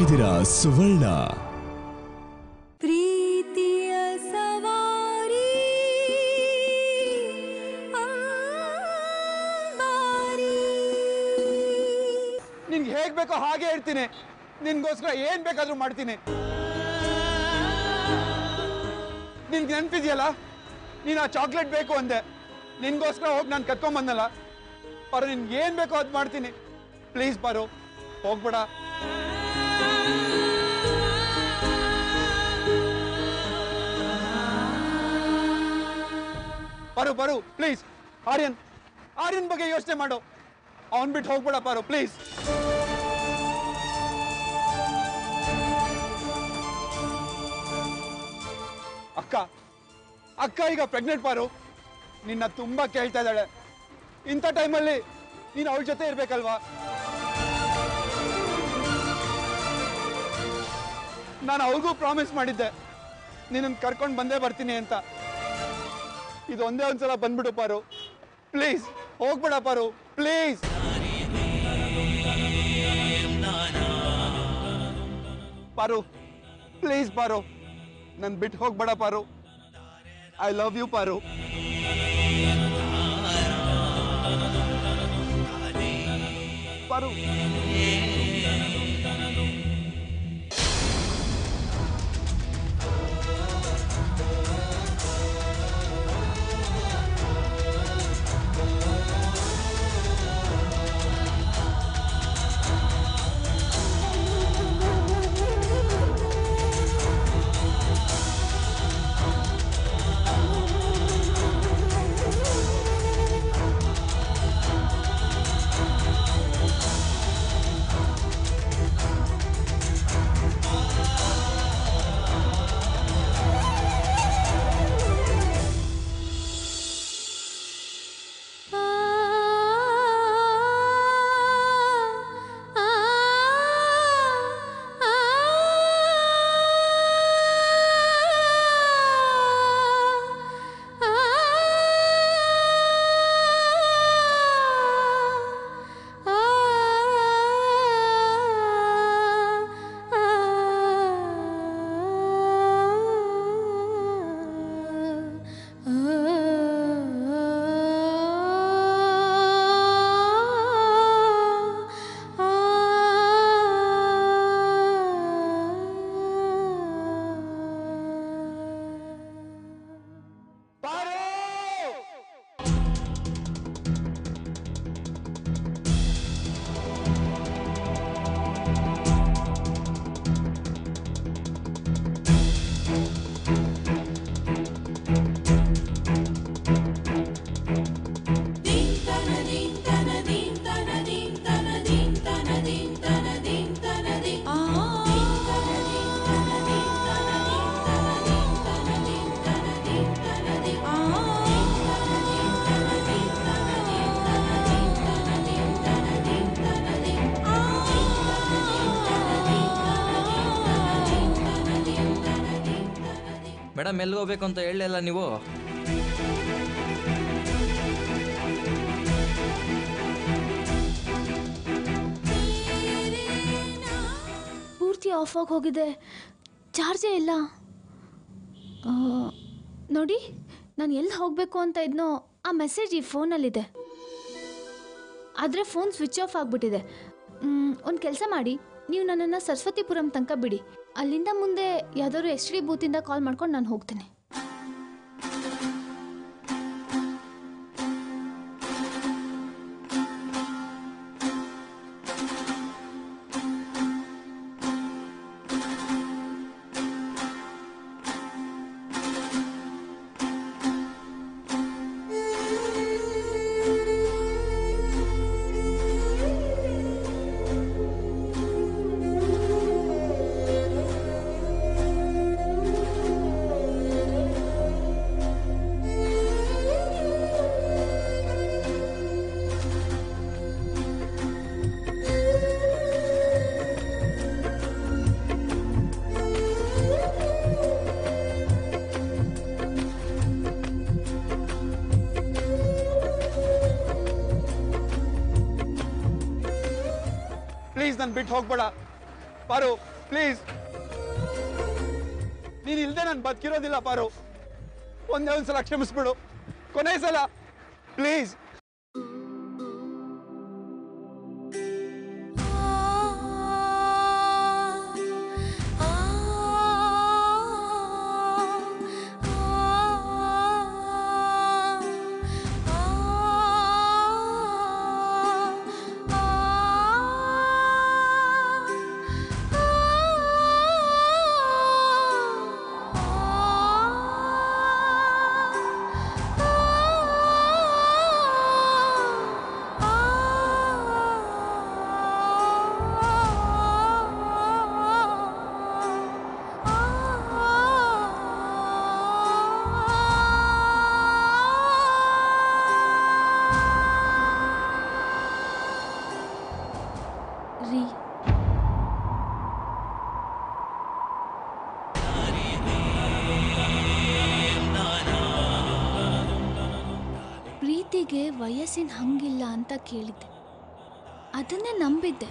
ಇದ್ದೀರಾ ಸುವರ್ಣ ಪ್ರೀತಿಯ ಸವಾರಿ ಅಂಬಾರಿ ನಿನ್ಗೆ ಹೇಗ್ ಬೇಕೋ ಹಾಗೆ ಇರ್ತೀನಿ ನಿನ್ಗೋಸ್ಕರ ಏನ್ ಬೇಕಾದ್ರೂ ಮಾಡ್ತೀನಿ ನಿನ್ಗೆ ನೆನ್ಪಿದ್ಯಲ್ಲ ನೀನು ಆ ಚಾಕ್ಲೇಟ್ ಬೇಕು ಅಂದೆ ನಿನ್ಗೋಸ್ಕರ ಹೋಗಿ ನಾನು ಕತ್ಕೊಂಬಂದಲ್ಲ ಪರೋ ನಿನ್ಗೆ ಏನ್ ಬೇಕೋ ಅದು ಮಾಡ್ತೀನಿ ಪ್ಲೀಸ್ ಬರೋ ಹೋಗ್ಬೇಡ ಬರು ಬರು ಪ್ಲೀಸ್ ಆರ್ಯನ್ ಆರ್ಯನ್ ಬಗ್ಗೆ ಯೋಚನೆ ಮಾಡು ಅವನ್ ಬಿಟ್ಟು ಹೋಗ್ಬೇಡ ಪಾರು ಪ್ಲೀಸ್ ಅಕ್ಕ ಅಕ್ಕ ಈಗ ಪ್ರೆಗ್ನೆಂಟ್ ಪಾರು ನಿನ್ನ ತುಂಬಾ ಕೇಳ್ತಾ ಇದ್ದಾಳೆ ಇಂಥ ಟೈಮಲ್ಲಿ ನೀನು ಅವಳ ಜೊತೆ ಇರ್ಬೇಕಲ್ವಾ ನಾನು ಅವ್ರಿಗೂ ಪ್ರಾಮಿಸ್ ಮಾಡಿದ್ದೆ ನಿನ್ನನ್ನು ಕರ್ಕೊಂಡು ಬಂದೇ ಬರ್ತೀನಿ ಅಂತ ಇದು ಒಂದೇ ಒಂದ್ಸಲ ಬಂದ್ಬಿಡು ಪಾರು ಪ್ಲೀಸ್ ಹೋಗ್ಬೇಡ ಪಾರು ಪ್ಲೀಸ್ ಪಾರು ಪ್ಲೀಸ್ ಪಾರು ನನ್ ಬಿಟ್ಟು ಹೋಗ್ಬೇಡ ಪಾರು ಐ ಲವ್ ಯು ಪಾರು ಪಾರು ಮೇಡಮ್ ಎಲ್ಲಿ ಹೋಗ್ಬೇಕು ಅಂತ ಹೇಳಲಿಲ್ಲ ನೀವು ಪೂರ್ತಿ ಆಫ್ ಆಗಿ ಹೋಗಿದೆ ಚಾರ್ಜೇ ಇಲ್ಲ ಆ, ನೋಡಿ ನಾನು ಎಲ್ಲಿ ಹೋಗಬೇಕು ಅಂತ ಇದ್ನೋ ಆ ಮೆಸೇಜ್ ಈ ಫೋನಲ್ಲಿದೆ ಆದರೆ ಫೋನ್ ಸ್ವಿಚ್ ಆಫ್ ಆಗಿಬಿಟ್ಟಿದೆ ಒಂದು ಕೆಲಸ ಮಾಡಿ ನೀವು ನನ್ನನ್ನು ಸರಸ್ವತಿಪುರಂ ತನಕ ಬಿಡಿ ಅಲ್ಲಿಂದ ಮುಂದೆ ಯಾವ್ದಾದ್ರು ಎಸ್ ಡಿ ಬೂತಿಂದ ಕಾಲ್ ಮಾಡ್ಕೊಂಡು ನಾನು ಹೋಗ್ತೀನಿ ಪ್ಲೀಸ್ ನನ್ ಬಿಟ್ಟು ಹೋಗ್ಬೇಡ ಪಾರು ಪ್ಲೀಸ್ ನೀನ್ ಇಲ್ದೆ ನಾನು ಬದುಕಿರೋದಿಲ್ಲ ಪಾರು ಒಂದೇ ಒಂದ್ಸಲ ಕ್ಷಮಿಸ್ಬಿಡು ಕೊನೆ ಸಲ ಪ್ಲೀಸ್ ರೀ ಪ್ರೀತಿಗೆ ವಯಸ್ಸಿನ ಹಂಗಿಲ್ಲ ಅಂತ ಕೇಳಿದ್ದೆ ಅದನ್ನೇ ನಂಬಿದ್ದೆ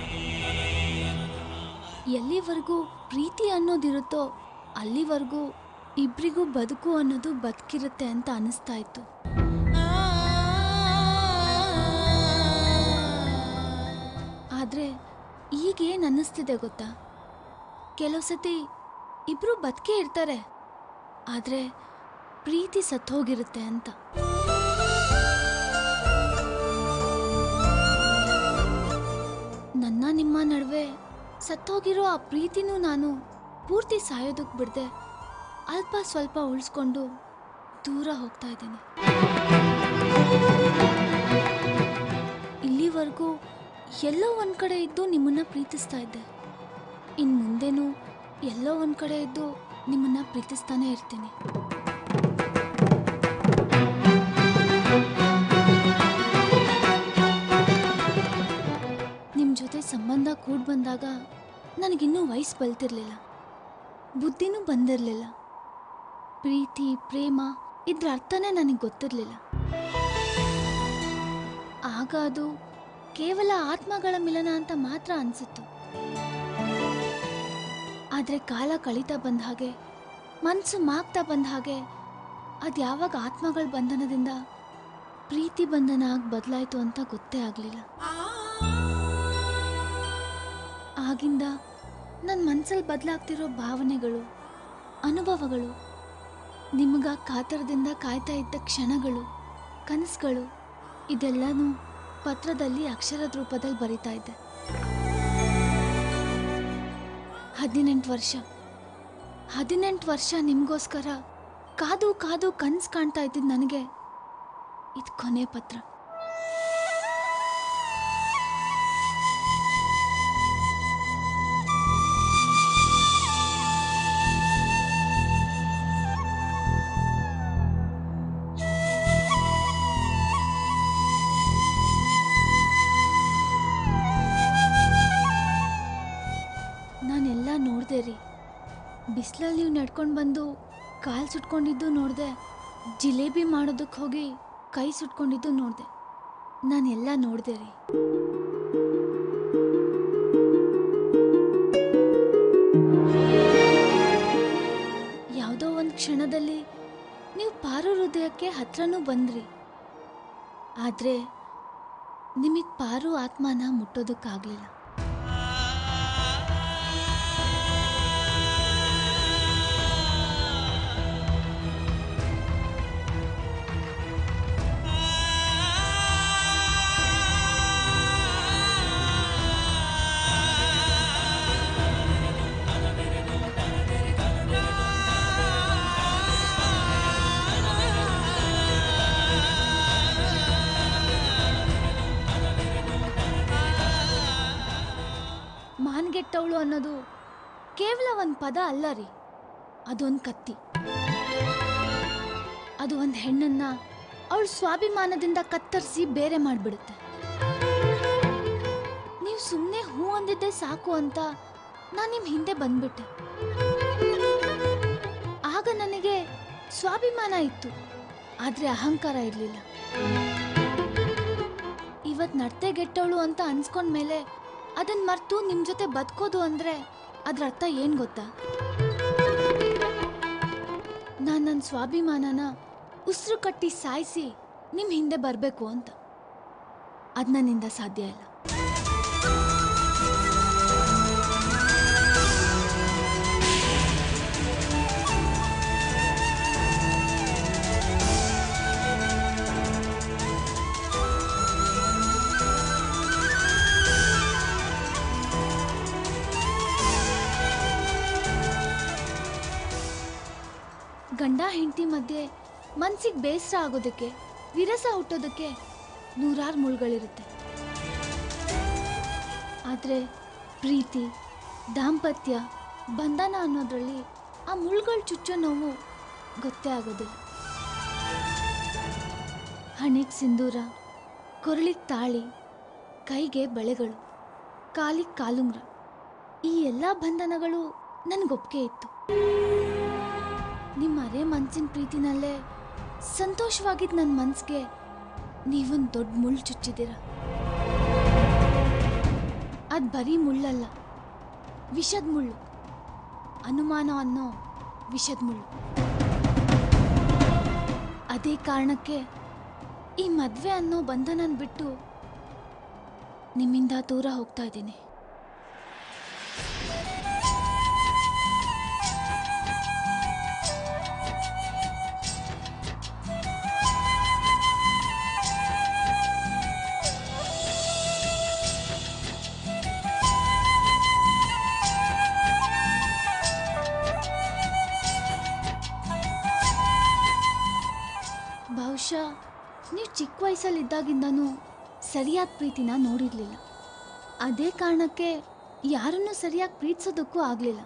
ಎಲ್ಲಿವರೆಗೂ ಪ್ರೀತಿ ಅನ್ನೋದಿರುತ್ತೋ ಅಲ್ಲಿವರೆಗೂ ಇಬ್ರಿಗೂ ಬದುಕು ಅನ್ನೋದು ಬದುಕಿರುತ್ತೆ ಅಂತ ಅನಿಸ್ತಾ ಇತ್ತು ಆದರೆ ಈಗೇನು ಅನ್ನಿಸ್ತಿದೆ ಗೊತ್ತಾ ಕೆಲವು ಸತಿ ಇಬ್ಬರು ಬದುಕೇ ಇರ್ತಾರೆ ಆದರೆ ಪ್ರೀತಿ ಸತ್ತೋಗಿರುತ್ತೆ ಅಂತ ನನ್ನ ನಿಮ್ಮ ನಡುವೆ ಸತ್ತೋಗಿರೋ ಆ ಪ್ರೀತಿನೂ ನಾನು ಪೂರ್ತಿ ಸಾಯೋದಕ್ಕೆ ಬಿಡದೆ ಅಲ್ಪ ಸ್ವಲ್ಪ ಉಳಿಸ್ಕೊಂಡು ದೂರ ಹೋಗ್ತಾ ಇದ್ದೀನಿ ಇಲ್ಲಿವರೆಗೂ ಎಲ್ಲೋ ಒಂದು ಕಡೆ ಇದ್ದು ನಿಮ್ಮನ್ನ ಪ್ರೀತಿಸ್ತಾ ಇದ್ದೆ ಇನ್ನು ಮುಂದೆನೂ ಎಲ್ಲೋ ಒಂದು ಕಡೆ ಇದ್ದು ನಿಮ್ಮನ್ನ ಪ್ರೀತಿಸ್ತಾನೆ ಇರ್ತೀನಿ ನಿಮ್ಮ ಜೊತೆ ಸಂಬಂಧ ಕೂಡ್ ಬಂದಾಗ ನನಗಿನ್ನೂ ವಯಸ್ಸು ಬಲ್ತಿರ್ಲಿಲ್ಲ ಬುದ್ಧಿನೂ ಬಂದಿರಲಿಲ್ಲ ಪ್ರೀತಿ ಪ್ರೇಮ ಇದ್ರ ಅರ್ಥನೇ ನನಗೆ ಗೊತ್ತಿರಲಿಲ್ಲ ಆಗ ಅದು ಕೇವಲ ಆತ್ಮಗಳ ಮಿಲನ ಅಂತ ಮಾತ್ರ ಅನಿಸಿತ್ತು ಆದರೆ ಕಾಲ ಕಳೀತಾ ಬಂದ ಹಾಗೆ ಮನಸ್ಸು ಮಾಗ್ತಾ ಬಂದ ಹಾಗೆ ಅದು ಯಾವಾಗ ಆತ್ಮಗಳ ಬಂಧನದಿಂದ ಪ್ರೀತಿ ಬಂಧನ ಆಗಿ ಬದಲಾಯಿತು ಅಂತ ಗೊತ್ತೇ ಆಗಲಿಲ್ಲ ಆಗಿಂದ ನನ್ನ ಮನಸ್ಸಲ್ಲಿ ಬದಲಾಗ್ತಿರೋ ಭಾವನೆಗಳು ಅನುಭವಗಳು ನಿಮಗ ಕಾತರದಿಂದ ಕಾಯ್ತಾ ಇದ್ದ ಕ್ಷಣಗಳು ಕನಸುಗಳು ಇದೆಲ್ಲನೂ ಪತ್ರದಲ್ಲಿ ಅಕ್ಷರದ ರೂಪದಲ್ಲಿ ಬರಿತಾ ಇದ್ದೆ ಹದಿನೆಂಟು ವರ್ಷ ಹದಿನೆಂಟು ವರ್ಷ ನಿಮಗೋಸ್ಕರ ಕಾದು ಕಾದು ಕನಸು ಕಾಣ್ತಾ ಇದ್ದಿದ್ದು ನನಗೆ ಇದು ಕೊನೆ ಪತ್ರ ನಾನೆಲ್ಲ ನೋಡಿದೆ ರೀ ಬಿಸಿಲಲ್ಲಿ ನೀವು ನಡ್ಕೊಂಡು ಬಂದು ಕಾಲು ಸುಟ್ಕೊಂಡಿದ್ದು ನೋಡಿದೆ ಜಿಲೇಬಿ ಮಾಡೋದಕ್ಕೆ ಹೋಗಿ ಕೈ ಸುಟ್ಕೊಂಡಿದ್ದು ನೋಡಿದೆ ನಾನೆಲ್ಲ ನೋಡಿದೆ ರೀ ಯಾವುದೋ ಒಂದು ಕ್ಷಣದಲ್ಲಿ ನೀವು ಪಾರು ಹೃದಯಕ್ಕೆ ಹತ್ರನೂ ಬಂದ್ರಿ ಆದರೆ ನಿಮಗೆ ಪಾರು ಆತ್ಮನ ಮುಟ್ಟೋದಕ್ಕಾಗಲಿಲ್ಲ ಮಾನ್ಗೆಟ್ಟವಳು ಅನ್ನೋದು ಕೇವಲ ಒಂದು ಪದ ಅಲ್ಲ ರೀ ಅದೊಂದು ಕತ್ತಿ ಅದು ಒಂದು ಹೆಣ್ಣನ್ನ ಅವಳ ಸ್ವಾಭಿಮಾನದಿಂದ ಕತ್ತರಿಸಿ ಬೇರೆ ಮಾಡಿಬಿಡುತ್ತೆ ನೀವು ಸುಮ್ಮನೆ ಹೂ ಅಂದಿದ್ದೆ ಸಾಕು ಅಂತ ನಾನು ನಿಮ್ಮ ಹಿಂದೆ ಬಂದ್ಬಿಟ್ಟೆ ಆಗ ನನಗೆ ಸ್ವಾಭಿಮಾನ ಇತ್ತು ಆದರೆ ಅಹಂಕಾರ ಇರಲಿಲ್ಲ ಇವತ್ತು ನಡ್ತೆಗೆಟ್ಟವಳು ಅಂತ ಅನ್ಸ್ಕೊಂಡ್ಮೇಲೆ ಅದನ್ನ ಮರ್ತು ನಿಮ್ಮ ಜೊತೆ ಬದುಕೋದು ಅಂದರೆ ಅದ್ರ ಅರ್ಥ ಏನು ಗೊತ್ತಾ ನಾನು ನನ್ನ ಸ್ವಾಭಿಮಾನನ ಉಸಿರು ಕಟ್ಟಿ ಸಾಯಿಸಿ ನಿಮ್ಮ ಹಿಂದೆ ಬರಬೇಕು ಅಂತ ಅದು ನನ್ನಿಂದ ಸಾಧ್ಯ ಇಲ್ಲ ಗಂಡ ಹೆಂಡತಿ ಮಧ್ಯೆ ಮನ್ಸಿಗೆ ಬೇಸರ ಆಗೋದಕ್ಕೆ ವಿರಸ ಹುಟ್ಟೋದಕ್ಕೆ ನೂರಾರು ಮುಳ್ಗಳಿರುತ್ತೆ ಆದರೆ ಪ್ರೀತಿ ದಾಂಪತ್ಯ ಬಂಧನ ಅನ್ನೋದ್ರಲ್ಲಿ ಆ ಮುಳ್ಗಳು ಚುಚ್ಚೋ ನೋವು ಗೊತ್ತೇ ಆಗೋದಿಲ್ಲ ಹಣೆಗೆ ಸಿಂಧೂರ ಕೊರಳಿಗೆ ತಾಳಿ ಕೈಗೆ ಬಳೆಗಳು ಕಾಲಿಗೆ ಕಾಲುಂಗ್ರ ಈ ಎಲ್ಲ ಬಂಧನಗಳು ನನಗೊಪ್ಪಿಗೆ ಇತ್ತು ನಿಮ್ಮ ಅರೆ ಮನ್ಸಿನ ಪ್ರೀತಿನಲ್ಲೇ ಸಂತೋಷವಾಗಿದ್ದ ನನ್ನ ಮನ್ಸಿಗೆ ನೀವೊಂದು ದೊಡ್ಡ ಮುಳ್ಳು ಚುಚ್ಚಿದ್ದೀರ ಅದು ಬರೀ ಮುಳ್ಳಲ್ಲ ವಿಷದ ಮುಳ್ಳು ಅನುಮಾನ ಅನ್ನೋ ವಿಷದ ಮುಳ್ಳು ಅದೇ ಕಾರಣಕ್ಕೆ ಈ ಮದುವೆ ಅನ್ನೋ ಬಂಧನನ ಬಿಟ್ಟು ನಿಮ್ಮಿಂದ ದೂರ ಹೋಗ್ತಾ ಇದ್ದೀನಿ ಬಹುಶಃ ನೀವು ಚಿಕ್ಕ ವಯಸ್ಸಲ್ಲಿದ್ದಾಗಿಂದನೂ ಸರಿಯಾದ ಪ್ರೀತಿನ ನೋಡಿರಲಿಲ್ಲ ಅದೇ ಕಾರಣಕ್ಕೆ ಯಾರನ್ನೂ ಸರಿಯಾಗಿ ಪ್ರೀತಿಸೋದಕ್ಕೂ ಆಗಲಿಲ್ಲ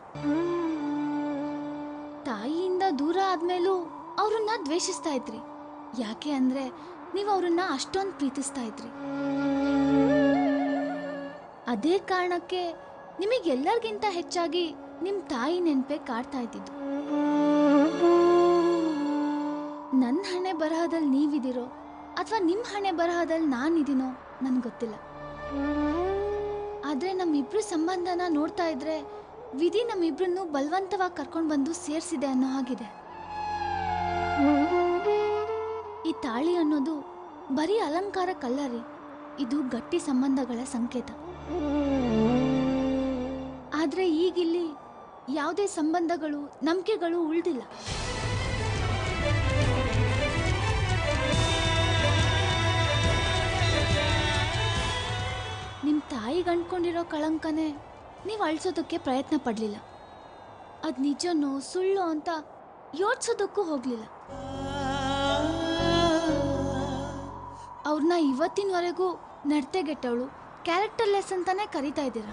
ತಾಯಿಯಿಂದ ದೂರ ಆದ್ಮೇಲೂ ಅವ್ರನ್ನ ದ್ವೇಷಿಸ್ತಾ ಇದ್ರಿ ಯಾಕೆ ಅಂದರೆ ನೀವು ಅವ್ರನ್ನ ಅಷ್ಟೊಂದು ಪ್ರೀತಿಸ್ತಾ ಇದ್ರಿ ಅದೇ ಕಾರಣಕ್ಕೆ ನಿಮಗೆಲ್ಲರಿಗಿಂತ ಹೆಚ್ಚಾಗಿ ನಿಮ್ಮ ತಾಯಿ ನೆನಪೇ ಕಾಡ್ತಾ ಇದ್ದಿದ್ದು ನನ್ನ ಹಣೆ ಬರಹದಲ್ಲಿ ನೀವಿದ್ದೀರೋ ಅಥವಾ ನಿಮ್ಮ ಹಣೆ ಬರಹದಲ್ಲಿ ನಾನಿದ್ದೀನೋ ನನ್ಗೆ ಗೊತ್ತಿಲ್ಲ ಆದರೆ ನಮ್ಮಿಬ್ರು ಸಂಬಂಧನ ನೋಡ್ತಾ ಇದ್ರೆ ವಿಧಿ ನಮ್ಮಿಬ್ರನ್ನು ಬಲವಂತವಾಗಿ ಕರ್ಕೊಂಡು ಬಂದು ಸೇರಿಸಿದೆ ಅನ್ನೋ ಹಾಗಿದೆ ಈ ತಾಳಿ ಅನ್ನೋದು ಬರೀ ಅಲಂಕಾರಕ್ಕಲ್ಲ ರೀ ಇದು ಗಟ್ಟಿ ಸಂಬಂಧಗಳ ಸಂಕೇತ ಆದರೆ ಈಗಿಲ್ಲಿ ಯಾವುದೇ ಸಂಬಂಧಗಳು ನಂಬಿಕೆಗಳು ಉಳಿದಿಲ್ಲ ನಿಮ್ಮ ತಾಯಿಗೆ ಅಂಟ್ಕೊಂಡಿರೋ ಕಳಂಕನೇ ನೀವು ಅಳಿಸೋದಕ್ಕೆ ಪ್ರಯತ್ನ ಪಡಲಿಲ್ಲ ಅದು ನಿಜನೋ ಸುಳ್ಳು ಅಂತ ಯೋಚಿಸೋದಕ್ಕೂ ಹೋಗಲಿಲ್ಲ ಅವ್ರನ್ನ ಇವತ್ತಿನವರೆಗೂ ನಡತೆಗೆಟ್ಟವಳು ಕ್ಯಾರೆಕ್ಟರ್ಲೆಸ್ ಅಂತಾನೆ ಕರಿತಾ ಇದ್ದೀರ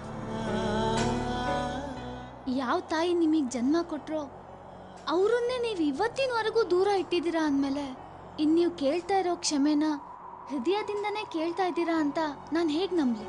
ಯಾವ ತಾಯಿ ನಿಮಗೆ ಜನ್ಮ ಕೊಟ್ರೋ ಅವರನ್ನೇ ನೀವು ಇವತ್ತಿನವರೆಗೂ ದೂರ ಇಟ್ಟಿದ್ದೀರಾ ಅಂದಮೇಲೆ ಇನ್ನು ನೀವು ಕೇಳ್ತಾ ಇರೋ ಕ್ಷಮೆನ ಹೃದಯದಿಂದನೇ ಕೇಳ್ತಾ ಇದ್ದೀರಾ ಅಂತ ನಾನು ಹೇಗೆ ನಂಬಲಿ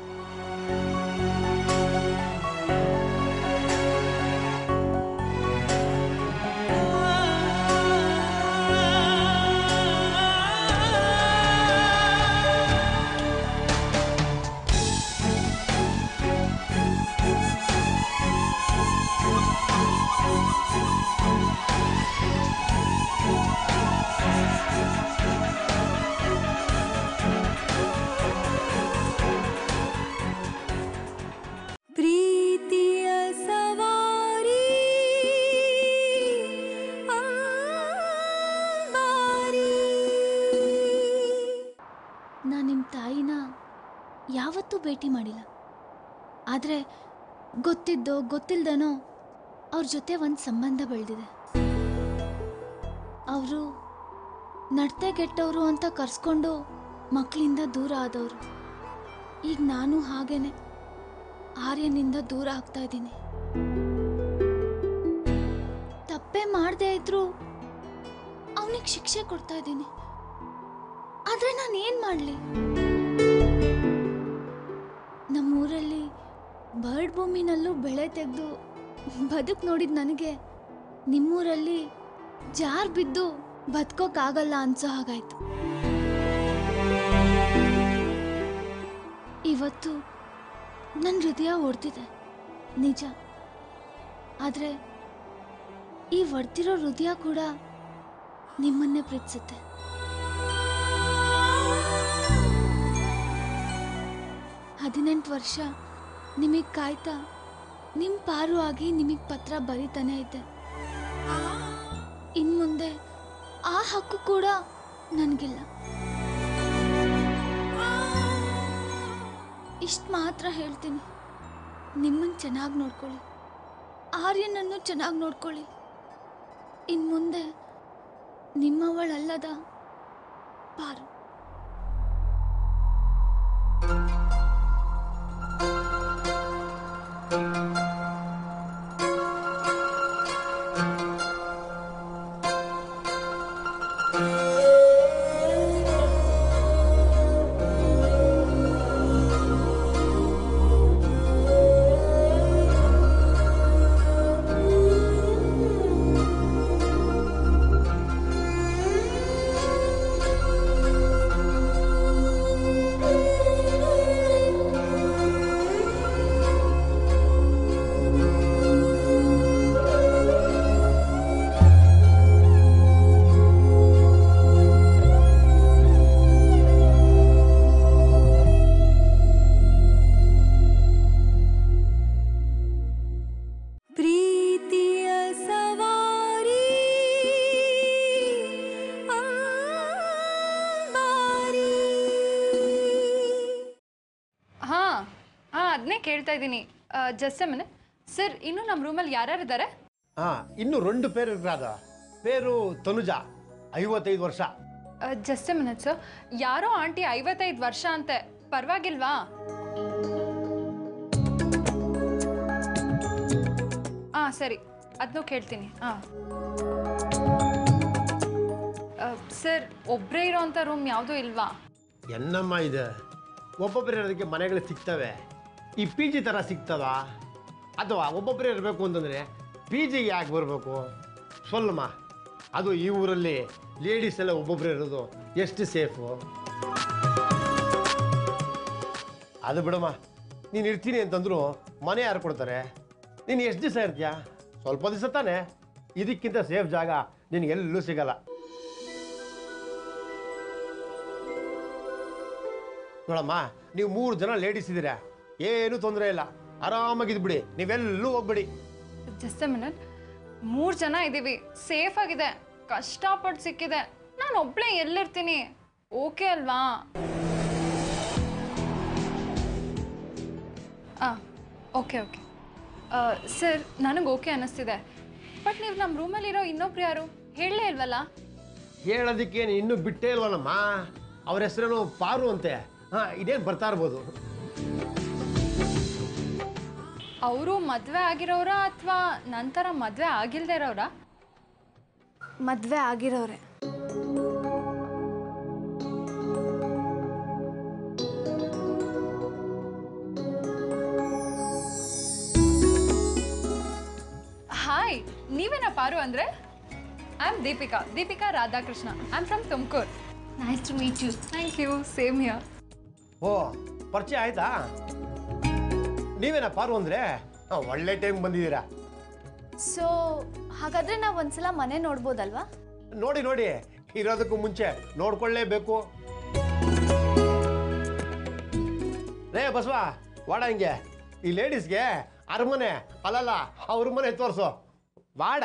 ಪ್ರೀತಿಯ ಸವಾರಿ ಅಂಬಾರಿ ನಾನು ನಿಮ್ಮ ತಾಯಿನ ಯಾವತ್ತೂ ಭೇಟಿ ಮಾಡಿಲ್ಲ ಆದರೆ ಗೊತ್ತಿದ್ದೋ ಗೊತ್ತಿಲ್ದೇನೋ ಅವ್ರ ಜೊತೆ ಒಂದು ಸಂಬಂಧ ಬೆಳೆದಿದೆ ಅವರು ನಡತೆಗೆಟ್ಟವರು ಅಂತ ಕರ್ಸ್ಕೊಂಡು ಮಕ್ಕಳಿಂದ ದೂರ ಆದವರು ಈಗ ನಾನು ಹಾಗೇನೆ ಆರ್ಯನಿಂದ ದೂರ ಆಗ್ತಾ ಇದ್ದೀನಿ ತಪ್ಪೇ ಮಾಡದೇ ಇದ್ರು ಅವನಿಗೆ ಶಿಕ್ಷೆ ಕೊಡ್ತಾ ಇದ್ದೀನಿ ಆದ್ರೆ ನಾನು ಏನ್ ಮಾಡ್ಲಿ ನಮ್ಮೂರಲ್ಲಿ ಬರ್ಡ್ ಭೂಮಿನಲ್ಲೂ ಬೆಳೆ ತೆಗೆದು ಬದುಕು ನೋಡಿದ ನನಗೆ ನಿಮ್ಮೂರಲ್ಲಿ ಜಾರ್ ಬಿದ್ದು ಬದುಕೋಕ್ಕಾಗಲ್ಲ ಅನ್ಸೋ ಹಾಗಾಯ್ತು ಇವತ್ತು ನನ್ನ ಹೃದಯ ಹೊಡೆದಿದೆ ನಿಜ ಆದರೆ ಈ ವರ್ತಿರೋ ಹೃದಯ ಕೂಡ ನಿಮ್ಮನ್ನೇ ಪ್ರೀತಿಸುತ್ತೆ ಹದಿನೆಂಟು ವರ್ಷ ನಿಮಗೆ ಕಾಯ್ತಾ ನಿಮ್ಮ ಪಾರು ಆಗಿ ನಿಮಗೆ ಪತ್ರ ಬರೀತಾನೆ ಇದ್ದೆ ಇನ್ನು ಮುಂದೆ ಆ ಹಕ್ಕು ಕೂಡ ನನಗಿಲ್ಲ ಇಷ್ಟು ಮಾತ್ರ ಹೇಳ್ತೀನಿ ನಿಮ್ಮನ್ನು ಚೆನ್ನಾಗಿ ನೋಡ್ಕೊಳ್ಳಿ ಆರ್ಯನನ್ನು ಚೆನ್ನಾಗಿ ನೋಡ್ಕೊಳ್ಳಿ ಇನ್ನು ಮುಂದೆ ನಿಮ್ಮವಳಲ್ಲದ ಪಾರು ಪ್ರೀತಿಯ ಸವಾರಿ ಅಂಬಾರಿ. ಹಾಂ ಹಾಂ ಅದನ್ನೇ ಕೇಳ್ತಾ ಇದ್ದೀನಿ ಜಸ್ಟ್ ಎ ಮಿನಿಟ್ ಸರ್ ಇನ್ನು ನಮ್ಮ ರೂಮಲ್ಲಿ ಯಾರ್ಯಾರಿದ್ದಾರೆ ఆ, ఇన్ను రెండు పేరు రాదా పేరు తనుజ ಐವತ್ತೈದು ವರ್ಷ ಜಸ್ಟ್ ಎ ಮಿನಿಟ್ ಸರ್ ಯಾರೋ ಆಂಟಿ ಐವತ್ತೈದು ವರ್ಷ ಅಂತೆ ಪರವಾಗಿಲ್ವಾ ಹಾಂ ಸರಿ ಅದನ್ನೂ ಕೇಳ್ತೀನಿ ಹಾಂ ಸರ್ ಒಬ್ಬರೇ ಇರೋಂಥ ರೂಮ್ ಯಾವುದೂ ಇಲ್ವಾ ಎನ್ನಮ್ಮ ಇದೆ ಒಬ್ಬೊಬ್ಬರೇ ಇರೋದಕ್ಕೆ ಮನೆಗಳು ಸಿಗ್ತವೆ ಈ ಪಿ ಜಿ ಥರ ಸಿಗ್ತದ ಅಥವಾ ಒಬ್ಬೊಬ್ಬರೇ ಇರಬೇಕು ಅಂತಂದರೆ ಪಿ ಜಿಗೆ ಯಾಕೆ ಬರಬೇಕು ಸೊಲ್ಲಮ್ಮ ಅದು ಈ ಊರಲ್ಲಿ ಲೇಡೀಸ್ ಎಲ್ಲ ಒಬ್ಬೊಬ್ಬರೇ ಇರೋದು ಎಷ್ಟು ಸೇಫು ಅದು ಬಿಡಮ್ಮ ನೀನು ಇರ್ತೀನಿ ಅಂತಂದ್ರು ಮನೆ ಯಾರು ಕೊಡ್ತಾರೆ ನೀನು ಎಷ್ಟು ದಿವಸ ಇರ್ತೀಯ ಸ್ವಲ್ಪ ದಿವಸ ತಾನೆ ಇದಕ್ಕಿಂತ ಸೇಫ್ ಜಾಗ ನಿನಗೆಲ್ಲೂ ಸಿಗಲ್ಲ ನೋಡಮ್ಮ ನೀವು ಮೂರು ಜನ ಲೇಡೀಸ್ ಇದ್ದೀರಾ ಏನೂ ತೊಂದರೆ ಇಲ್ಲ ಆರಾಮಾಗಿದ್ಬಿಡಿ ನೀವೆಲ್ಲೂ ಹೋಗ್ಬಿಡಿ ಜಸ್ಟ್ ಎ ಮಿನಿಟ್ ಮೂರು ಜನ ಇದ್ದೀವಿ ಸೇಫ್ ಆಗಿದೆ ಕಷ್ಟಪಟ್ಟು ಸಿಕ್ಕಿದೆ ನಾನು ಒಬ್ಬಳೇ ಎಲ್ಲಿರ್ತೀನಿ ಓಕೆ ಅಲ್ವಾ ಹಾಂ ಓಕೆ ಓಕೆ ಸರ್ ನನಗೆ ಓಕೆ ಅನ್ನಿಸ್ತಿದೆ ಬಟ್ ನೀವು ನಮ್ಮ ರೂಮಲ್ಲಿರೋ ಇನ್ನೊಬ್ರು ಯಾರು ಹೇಳಲೇ ಇಲ್ವಲ್ಲ ಹೇಳೋದಕ್ಕೆ ನೀನು ಇನ್ನೂ ಬಿಟ್ಟೇ ಇಲ್ವಲ್ಲಮ್ಮ ಅವ್ರ ಹೆಸರೇನು ಪಾರು ಅಂತೆ ಹಾಂ ಇದೇನು ಬರ್ತಾ ಇರ್ಬೋದು ಅವರು ಮದುವೆ ಆಗಿರೋರಾ ಅಥವಾ ನಂತರ ಮದುವೆ ಆಗಿಲ್ದೇ ಇರೋರಾ ಮದುವೆ ಆಗಿರೋರೆ ಹಾಯ್ ನೀವೇನಾ ಪಾರು ಅಂದರೆ I am Deepika Deepika Radhakrishna I am from Tumakuru nice to meet you thank you same here ಓ ಪರಿಚಯ ಆಯ್ತಾ ನೀವೇನ ಪಾರು ಅಂದರೆ ಹಾಂ ಒಳ್ಳೆ ಟೈಮ್ ಬಂದಿದ್ದೀರಾ ಸೊ ಹಾಗಾದ್ರೆ ನಾವು ಒಂದ್ಸಲ ಮನೆ ನೋಡ್ಬೋದಲ್ವಾ ನೋಡಿ ನೋಡಿ ಇರೋದಕ್ಕೂ ಮುಂಚೆ ನೋಡ್ಕೊಳ್ಳೇಬೇಕು ರೇ ಬಸವ ವಾಡ ಹಿಂಗೆ ಈ ಲೇಡೀಸ್ಗೆ ಅರಮನೆ ಅಲ್ಲಲ್ಲ ಅವ್ರ ಮನೆ ತೋರಿಸು ವಾಡ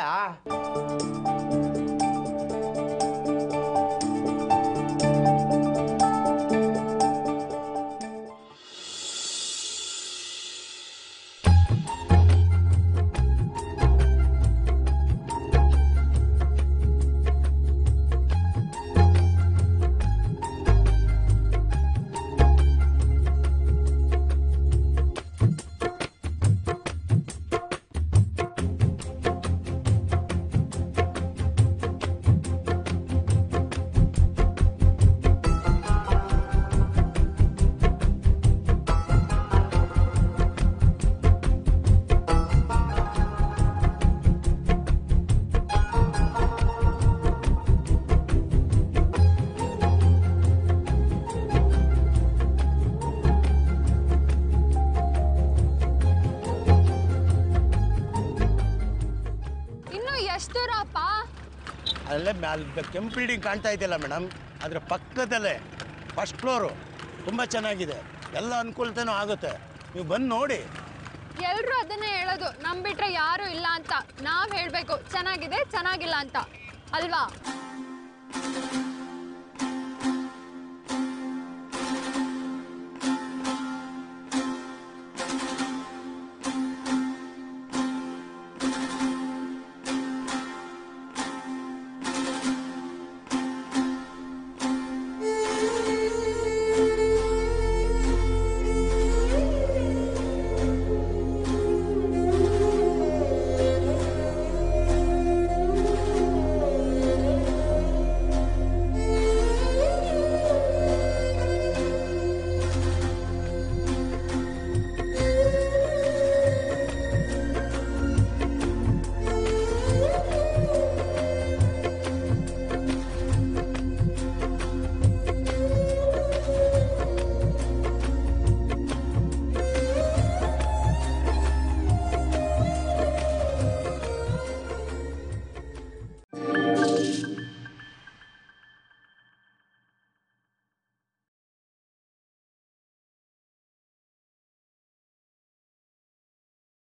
ಅಲ್ಲೇ ಮ್ಯಾಲ ಕೆಂಪು ಬಿಲ್ಡಿಂಗ್ ಕಾಣ್ತಾ ಇದೆಯಲ್ಲ ಮೇಡಮ್ ಅದ್ರ ಪಕ್ಕದಲ್ಲೇ ಫಸ್ಟ್ ಫ್ಲೋರು ತುಂಬ ಚೆನ್ನಾಗಿದೆ ಎಲ್ಲ ಅನುಕೂಲತೆನೂ ಆಗುತ್ತೆ ನೀವು ಬಂದು ನೋಡಿ ಎಲ್ರು ಅದನ್ನೇ ಹೇಳೋದು ನಮ್ ಬಿಟ್ರೆ ಯಾರು ಇಲ್ಲ ಅಂತ ನಾವ್ ಹೇಳ್ಬೇಕು ಚೆನ್ನಾಗಿದೆ ಚೆನ್ನಾಗಿಲ್ಲ ಅಂತ ಅಲ್ವಾ